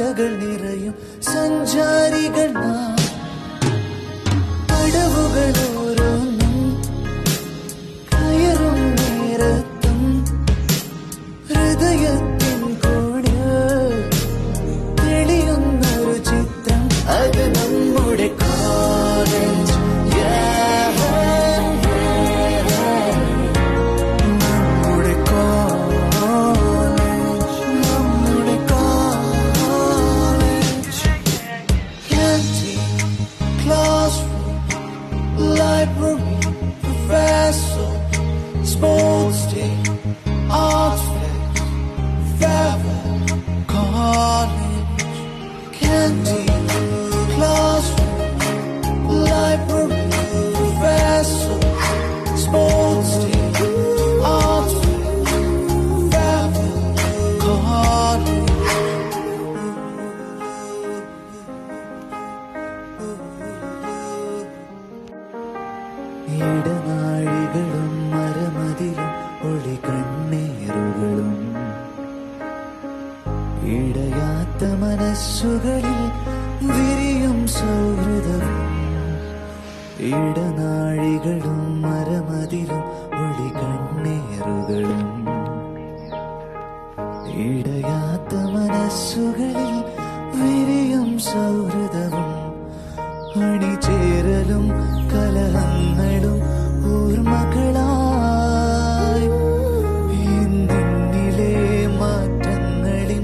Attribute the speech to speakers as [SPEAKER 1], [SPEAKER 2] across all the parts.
[SPEAKER 1] ആശകൾ നിറയും സഞ്ചാരികൾ നാം അടവുകൾ ഓരോന്നും കയറും നേരത്തും ഹൃദയത്തിൻ കൂടിയ തെളിയുന്നൊരു ചിത്രം അത് നമ്മുടെ കോളേജ് നമ്മുടെ കോളേജ് നമ്മുടെ college Empty classroom, library, professor, sports day, art fair, farewell, college, canteen, classroom, library, professor, sports day, art fair, farewell, college. ഇടനാഴികളും മരമതിലും ഒളി കണ്ണീറുകളും ഇടയാത്ത മനസ്സുകളിൽ വിരിയും സൗഹൃദവും ഇടനാഴികളും മരമതിലും ഒളി കണ്ണീറുകളും ഇടയാത്ത മനസ്സുകളിൽ വിരിയും സൗഹൃദവും അണിചേരലും കലഹങ്ങളും ഓർമ്മകളായി ഇന്നിലെ മാറ്റങ്ങളിൽ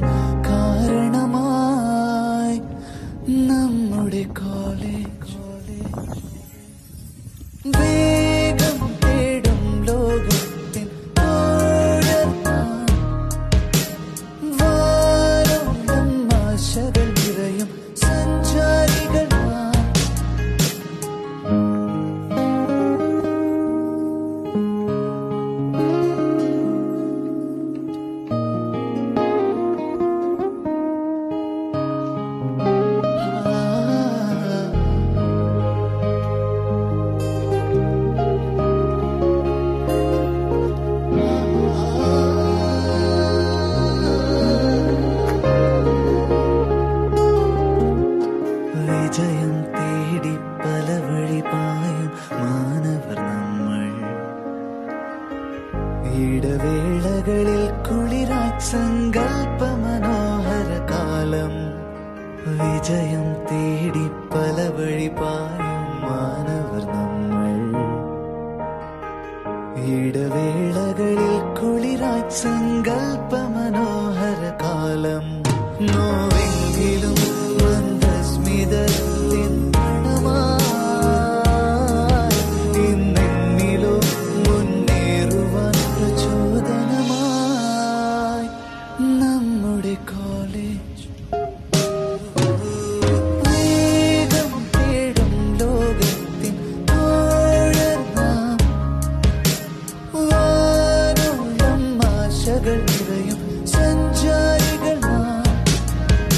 [SPEAKER 1] കാരണമായി നമ്മുടെ കോളേജ് വേഗം തേടും ലോകത്തിൻ ഓരത്താൻ വാരോളം ആശകൾ നിറയും സഞ്ചാരികൾ നാം. വിജയം തേടി പല വഴി പായും മാനവർ നമ്മൾ ഇടവേളകളിൽ കുളിരായി സങ്കൽപ്പ മനോഹര കാലം വിജയം തേടി പല വഴി പായും മാനവർ നമ്മൾ ഇടവേളകളിൽ കുളിരായി സങ്കൽപ്പ മനോഹര കാലം നോവെങ്കിലും മന്ദസ്മിതത്തിൻ പണമായി ഇന്നെന്നിലോ മുന്നേറുവാൻ പ്രചോദനമായി നമ്മുടെ കോളേജ് വേഗം തേടും ലോകത്തിൻ ഓഴർന്നാം വാനോളം ആശകൾ നിറയും സഞ്ചാരികൾ നാം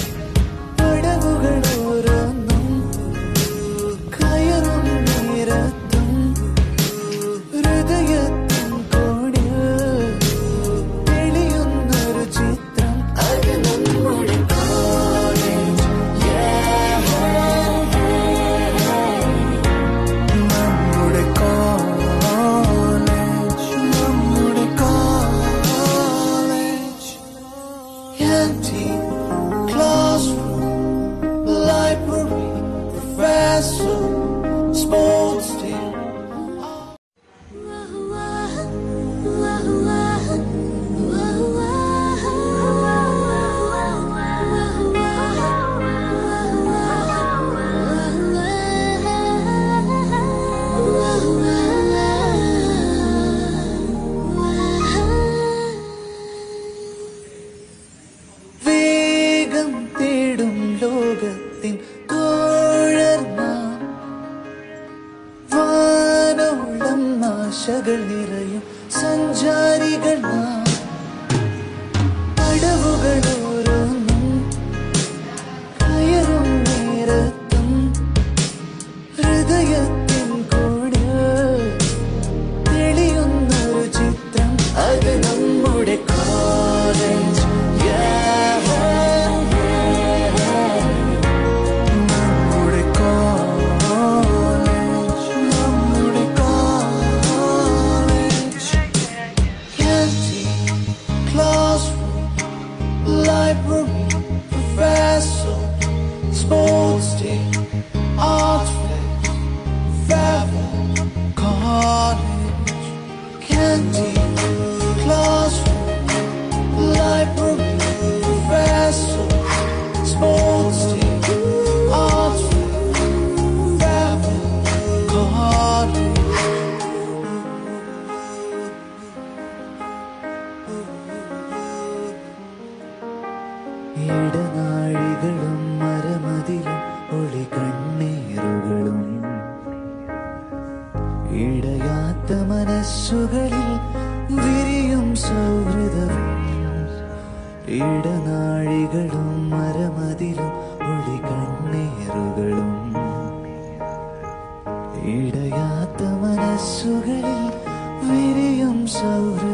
[SPEAKER 1] ഇടനാഴികളും മരമതിലും ഒളി കണ്ണീറുകളും ഇടയാത്ത മനസ്സുകളിൽ വിരിയും സൗഹൃദവും ഇടനാഴികളും മരമതിലും ഒളി കണ്ണീറുകളും ഇടയാത്ത മനസ്സുകളിൽ വിരിയും സൗഹൃദം